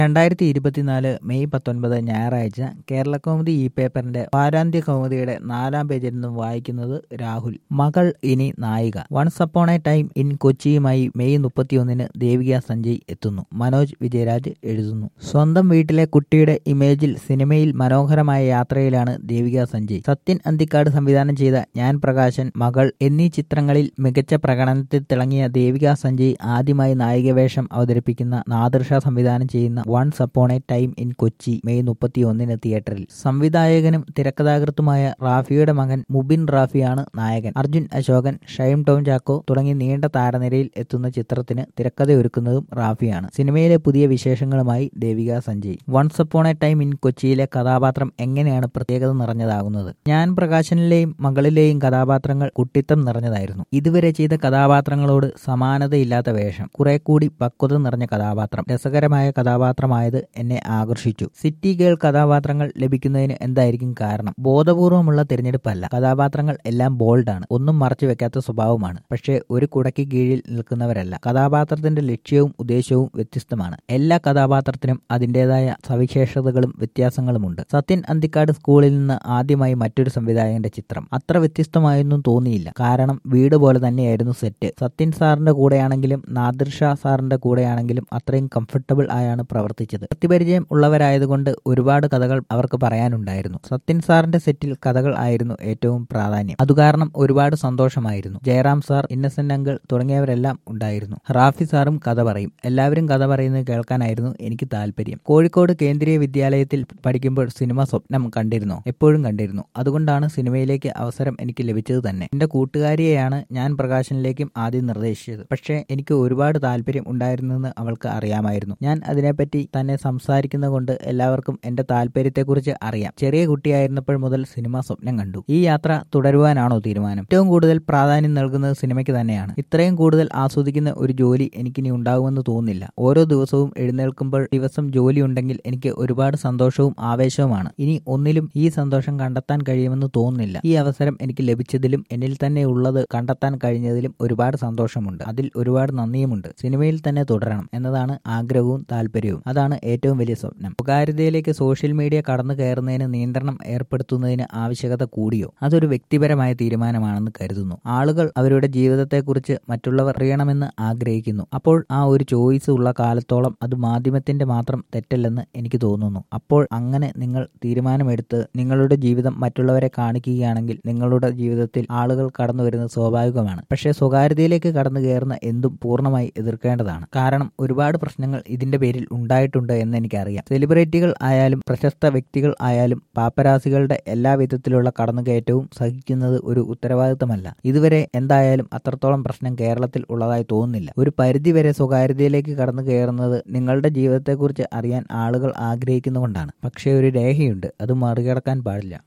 രണ്ടായിരത്തി ഇരുപത്തിനാല് മെയ് പത്തൊൻപത് ഞായറാഴ്ച കേരള കൗമുദി ഇ പേപ്പറിന്റെ വാരാന്ത്യ കൗമുദിയുടെ നാലാം പേജിൽ നിന്നും വായിക്കുന്നത് രാഹുൽ മകൾ ഇനി നായിക once upon a time in കൊച്ചിയുമായി മെയ് മുപ്പത്തിയൊന്നിന് ദേവിക സഞ്ജയ് എത്തുന്നു മനോജ് വിജയരാജ് എഴുതുന്നു സ്വന്തം വീട്ടിലെ കുട്ടിയുടെ ഇമേജിൽ സിനിമയിൽ മനോഹരമായ യാത്രയിലാണ് ദേവിക സഞ്ജയ് സത്യൻ അന്തിക്കാട് സംവിധാനം ചെയ്ത ഞാൻ പ്രകാശൻ മകൾ എന്നീ ചിത്രങ്ങളിൽ മികച്ച പ്രകടനത്തിൽ തിളങ്ങിയ ദേവിക സഞ്ജയ് ആദ്യമായി നായികവേഷം അവതരിപ്പിക്കുന്ന നാദൃഷ സംവിധാനം ചെയ്യുന്ന once upon a time in Kochi May മുപ്പത്തിയൊന്നിന് തിയേറ്ററിൽ സംവിധായകനും തിരക്കഥാകൃത്തുമായ റാഫിയുടെ മകൻ മുബിൻ റാഫിയാണ് നായകൻ അർജുൻ അശോകൻ ഷൈം ടോം ചാക്കോ തുടങ്ങി നീണ്ട താരനിരയിൽ എത്തുന്ന ചിത്രത്തിന് തിരക്കഥയൊരുക്കുന്നതും റാഫിയാണ് സിനിമയിലെ പുതിയ വിശേഷങ്ങളുമായി Devika Sanjay once upon a time in കൊച്ചിയിലെ കഥാപാത്രം എങ്ങനെയാണ് പ്രത്യേകത നിറഞ്ഞതാകുന്നത് ഞാൻ പ്രകാശനിലെയും മകളിലെയും കഥാപാത്രങ്ങൾ കുട്ടിത്തം നിറഞ്ഞതായിരുന്നു ഇതുവരെ ചെയ്ത കഥാപാത്രങ്ങളോട് സമാനതയില്ലാത്ത വേഷം കുറെ കൂടി പക്വത നിറഞ്ഞ കഥാപാത്രം രസകരമായ കഥാപാത്രമായത് എന്നെ ആകർഷിച്ചു സിറ്റി ഗേൾ കഥാപാത്രങ്ങൾ ലഭിക്കുന്നതിന് എന്തായിരിക്കും കാരണം ബോധപൂർവമുള്ള തിരഞ്ഞെടുപ്പല്ല കഥാപാത്രങ്ങൾ എല്ലാം ബോൾഡാണ് ഒന്നും മറച്ചു വെക്കാത്ത സ്വഭാവമാണ് പക്ഷേ ഒരു കുടയ്ക്ക് കീഴിൽ നിൽക്കുന്നവരല്ല കഥാപാത്രത്തിന്റെ ലക്ഷ്യവും ഉദ്ദേശവും വ്യത്യസ്തമാണ് എല്ലാ കഥാപാത്രത്തിനും അതിൻ്റെതായ സവിശേഷതകളും വ്യത്യാസങ്ങളുമുണ്ട് സത്യൻ അന്തിക്കാട് സ്കൂളിൽ നിന്ന് ആദ്യമായി മറ്റൊരു സംവിധായകന്റെ ചിത്രം അത്ര വ്യത്യസ്തമായൊന്നും തോന്നിയില്ല കാരണം വീട് പോലെ തന്നെയായിരുന്നു സെറ്റ് സത്യൻ സാറിന്റെ കൂടെയാണെങ്കിലും നാദിർ ഷാ സാറിന്റെ കൂടെയാണെങ്കിലും അത്രയും കംഫർട്ടബിൾ ആയാണ് പ്രവർത്തിച്ചത് വ്യക്തിപരിചയം ഉള്ളവരായതുകൊണ്ട് ഒരുപാട് കഥകൾ അവർക്ക് പറയാനുണ്ടായിരുന്നു സത്യൻ സാറിന്റെ സെറ്റിൽ കഥകൾ ആയിരുന്നു ഏറ്റവും പ്രാധാന്യം അതുകാരണം ഒരുപാട് സന്തോഷമായിരുന്നു ജയറാം സാർ ഇന്നസെന്റ് അങ്കിൾ തുടങ്ങിയവരെല്ലാം ഉണ്ടായിരുന്നു റാഫി സാറും കഥ പറയും എല്ലാവരും കഥ പറയുന്നത് കേൾക്കാനായിരുന്നു എനിക്ക് താല്പര്യം കോഴിക്കോട് കേന്ദ്രീയ വിദ്യാലയത്തിൽ പഠിക്കുമ്പോൾ സിനിമ സ്വപ്നം കണ്ടിരുന്നു എപ്പോഴും കണ്ടിരുന്നു അതുകൊണ്ടാണ് സിനിമയിലേക്ക് അവസരം എനിക്ക് ലഭിച്ചത് തന്നെ എന്റെ കൂട്ടുകാരിയെയാണ് ഞാൻ പ്രകാശനിലേക്കും ആദ്യം നിർദ്ദേശിച്ചത് പക്ഷേ എനിക്ക് ഒരുപാട് താല്പര്യം ഉണ്ടായിരുന്നെന്ന് അവൾക്ക് അറിയാമായിരുന്നു ഞാൻ അതിനെപ്പറ്റി തന്നെ സംസാരിക്കുന്നത് കൊണ്ട് എല്ലാവർക്കും എന്റെ താല്പര്യത്തെക്കുറിച്ച് അറിയാം ചെറിയ കുട്ടിയായിരുന്നപ്പോൾ മുതൽ സിനിമ സ്വപ്നം കണ്ടു ഈ യാത്ര തുടരുവാനാണോ തീരുമാനം ഏറ്റവും കൂടുതൽ പ്രാധാന്യം നൽകുന്നത് സിനിമയ്ക്ക് തന്നെയാണ് ഇത്രയും കൂടുതൽ ആസ്വദിക്കുന്ന ഒരു ജോലി എനിക്കിനി ഉണ്ടാകുമെന്ന് തോന്നുന്നില്ല ഓരോ ദിവസവും എഴുന്നേൽക്കുമ്പോൾ ദിവസം ജോലി ഉണ്ടെങ്കിൽ എനിക്ക് ഒരുപാട് സന്തോഷവും ആവേശവുമാണ് ഇനി ഒന്നിലും ഈ സന്തോഷം കണ്ടെത്താൻ കഴിയുമെന്ന് തോന്നുന്നില്ല ഈ അവസരം എനിക്ക് ലഭിച്ചതിലും എന്നിൽ തന്നെ ഉള്ളത് കണ്ടെത്താൻ കഴിഞ്ഞതിലും ഒരുപാട് സന്തോഷമുണ്ട് അതിൽ ഒരുപാട് നന്ദിയുമുണ്ട് സിനിമയിൽ തന്നെ തുടരണം എന്നതാണ് ആഗ്രഹവും താല്പര്യവും അതാണ് ഏറ്റവും വലിയ സ്വപ്നം സ്വകാര്യതയിലേക്ക് സോഷ്യൽ മീഡിയ കടന്നു കയറുന്നതിന് നിയന്ത്രണം ഏർപ്പെടുത്തുന്നതിന് ആവശ്യകത കൂടിയോ അതൊരു വ്യക്തിപരമായ തീരുമാനമാണെന്ന് കരുതുന്നു ആളുകൾ അവരുടെ ജീവിതത്തെക്കുറിച്ച് മറ്റുള്ളവർ അറിയണമെന്ന് ആഗ്രഹിക്കുന്നു അപ്പോൾ ആ ഒരു ചോയ്സ് ഉള്ള കാലത്തോളം അത് മാധ്യമത്തിന്റെ മാത്രം തെറ്റല്ലെന്ന് എനിക്ക് തോന്നുന്നു അപ്പോൾ അങ്ങനെ നിങ്ങൾ തീരുമാനമെടുത്ത് നിങ്ങളുടെ ജീവിതം മറ്റുള്ളവരെ കാണിക്കുകയാണെങ്കിൽ നിങ്ങളുടെ ജീവിതത്തിൽ ആളുകൾ കടന്നു വരുന്നത് സ്വാഭാവികമാണ് പക്ഷേ സ്വകാര്യതയിലേക്ക് കടന്നു കയറുന്ന എന്തും പൂർണ്ണമായി എതിർക്കേണ്ടതാണ് കാരണം ഒരുപാട് പ്രശ്നങ്ങൾ ഇതിന്റെ പേരിൽ ഉണ്ടായിട്ടുണ്ട് എന്ന് എനിക്കറിയാം സെലിബ്രിറ്റികൾ ആയാലും പ്രശസ്ത വ്യക്തികൾ ആയാലും പാപ്പരാസികളുടെ എല്ലാ വിധത്തിലുള്ള കടന്നുകയറ്റവും സഹിക്കുന്നത് ഒരു ഉത്തരവാദിത്തമല്ല ഇതുവരെ എന്തായാലും അത്രത്തോളം പ്രശ്നം കേരളത്തിൽ ഉള്ളതായി തോന്നുന്നില്ല ഒരു പരിധിവരെ സ്വകാര്യതയിലേക്ക് കടന്നു കയറുന്നത് നിങ്ങളുടെ ജീവിതത്തെക്കുറിച്ച് അറിയാൻ ആളുകൾ ആഗ്രഹിക്കുന്നുകൊണ്ടാണ് പക്ഷേ ഒരു രേഖയുണ്ട് അത് മറികടക്കാൻ പാടില്ല